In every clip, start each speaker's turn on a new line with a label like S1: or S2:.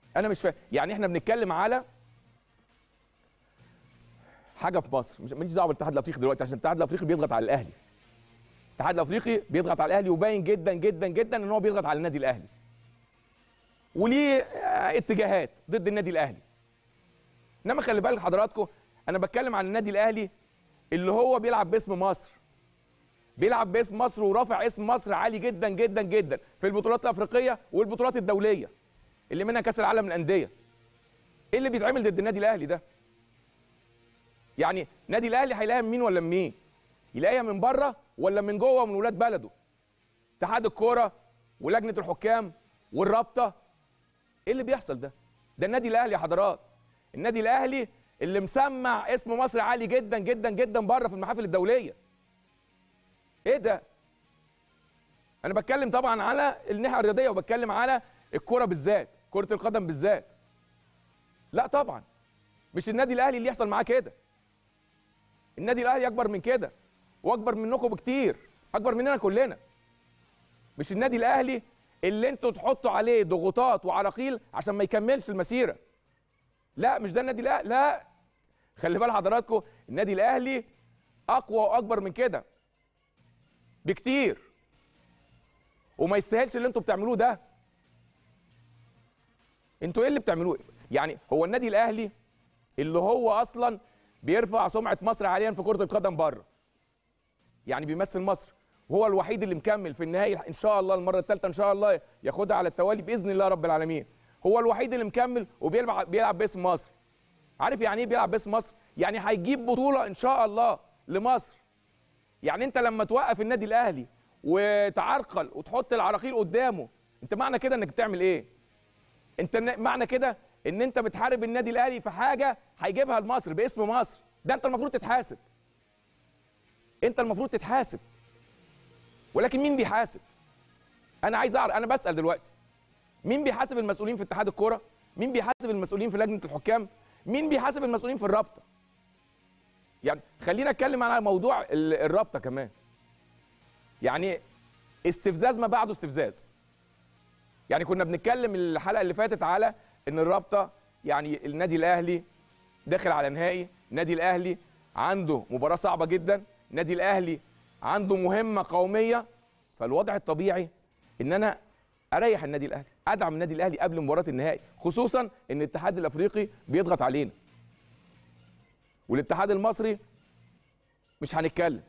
S1: انا مش فاهم يعني احنا بنتكلم على حاجه في مصر مش ماليش دعوه بالاتحاد الافريقي دلوقتي عشان الاتحاد الافريقي بيضغط على الاهلي الاتحاد الافريقي بيضغط على الاهلي وباين جدا جدا جدا ان هو بيضغط على النادي الاهلي وليه آه، اتجاهات ضد النادي الاهلي انما خلي بالك حضراتكم انا بتكلم عن النادي الاهلي اللي هو بيلعب باسم مصر بيلعب باسم مصر ورافع اسم مصر عالي جدا جدا جدا في البطولات الافريقيه والبطولات الدوليه اللي منها كاس العالم للانديه ايه اللي بيتعمل ضد النادي الاهلي ده يعني نادي الاهلي هيلاقيها من مين ولا من مين يلاقيها من بره ولا من جوه ومن ولاد بلده اتحاد الكوره ولجنه الحكام والرابطه ايه اللي بيحصل ده ده النادي الاهلي يا حضرات النادي الاهلي اللي مسمع اسم مصر عالي جدا جدا جدا بره في المحافل الدوليه ايه ده انا بتكلم طبعا على الناحيه الرياضيه وبتكلم على الكوره بالذات كره القدم بالذات لا طبعا مش النادي الاهلي اللي يحصل معاه كده النادي الاهلي اكبر من كده واكبر منكم بكتير اكبر مننا كلنا مش النادي الاهلي اللي انتوا تحطوا عليه ضغوطات وعراقيل عشان ما يكملش المسيره لا مش ده النادي الاهلي لا خلي بال حضراتكم النادي الاهلي اقوى واكبر من كده بكتير وما يستاهلش اللي انتوا بتعملوه ده انتوا ايه اللي بتعملوه يعني هو النادي الاهلي اللي هو اصلا بيرفع سمعه مصر حاليا في كره القدم بره يعني بيمثل مصر وهو الوحيد اللي مكمل في النهائي ان شاء الله المره الثالثه ان شاء الله ياخدها على التوالي باذن الله رب العالمين هو الوحيد اللي مكمل وبيلعب بيلعب باسم مصر عارف يعني ايه بيلعب باسم مصر يعني هيجيب بطوله ان شاء الله لمصر يعني انت لما توقف النادي الاهلي وتعرقل وتحط العراقيل قدامه انت معنى كده انك بتعمل ايه انت ن- معنى كده ان انت بتحارب النادي الاهلي في حاجه هيجيبها لمصر باسم مصر ده انت المفروض تتحاسب انت المفروض تتحاسب ولكن مين بيحاسب انا عايز اعرف انا بسال دلوقتي مين بيحاسب المسؤولين في اتحاد الكوره مين بيحاسب المسؤولين في لجنه الحكام مين بيحاسب المسؤولين في الرابطه يعني خلينا اتكلم على موضوع ال- الرابطه كمان يعني استفزاز ما بعده استفزاز يعني كنا بنتكلم الحلقه اللي فاتت على ان الرابطه يعني النادي الاهلي داخل على نهائي النادي الاهلي عنده مباراه صعبه جدا النادي الاهلي عنده مهمه قوميه فالوضع الطبيعي ان انا اريح النادي الاهلي ادعم النادي الاهلي قبل مباراه النهائي خصوصا ان الاتحاد الافريقي بيضغط علينا والاتحاد المصري مش هنتكلم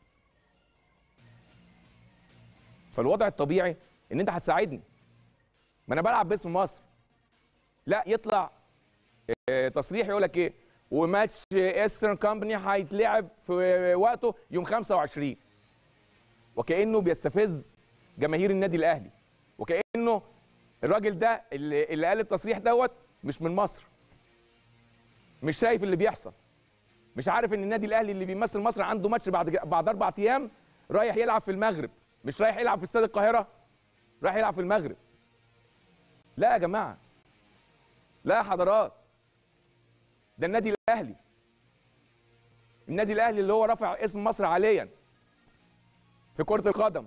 S1: فالوضع الطبيعي ان انت هتساعدني ما انا بلعب باسم مصر لا يطلع آه، تصريح يقول لك ايه وماتش ايسترن كومباني هيتلعب في وقته يوم 25 وكانه بيستفز جماهير النادي الاهلي وكانه الراجل ده اللي, اللي قال التصريح دوت مش من مصر مش شايف اللي بيحصل مش عارف ان النادي الاهلي اللي بيمثل مصر عنده ماتش بعد بعد اربع ايام رايح يلعب في المغرب مش رايح يلعب في استاد القاهره رايح يلعب في المغرب لا يا جماعه لا يا حضرات ده النادي الاهلي النادي الاهلي اللي هو رافع اسم مصر عاليا في كره القدم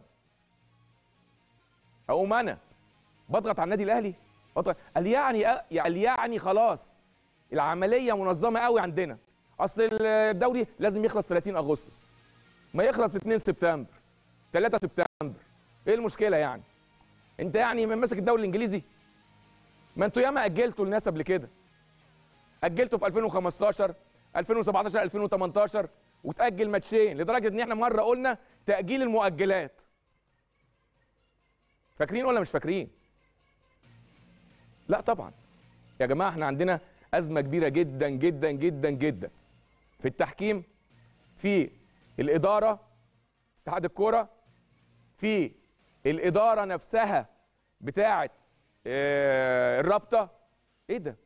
S1: اقوم انا بضغط على النادي الاهلي بضغط قال يعني قال يعني خلاص العمليه منظمه قوي عندنا اصل الدوري لازم يخلص 30 اغسطس ما يخلص 2 سبتمبر 3 سبتمبر ايه المشكله يعني انت يعني من ماسك الدوري الانجليزي ما انتوا ياما اجلتوا الناس قبل كده اجلتوا في 2015 2017 2018 وتاجل ماتشين لدرجه ان احنا مره قلنا تاجيل المؤجلات فاكرين ولا مش فاكرين لا طبعا يا جماعه احنا عندنا ازمه كبيره جدا جدا جدا جدا في التحكيم في الاداره اتحاد الكوره في الاداره نفسها بتاعه آه، الرابطه ايه ده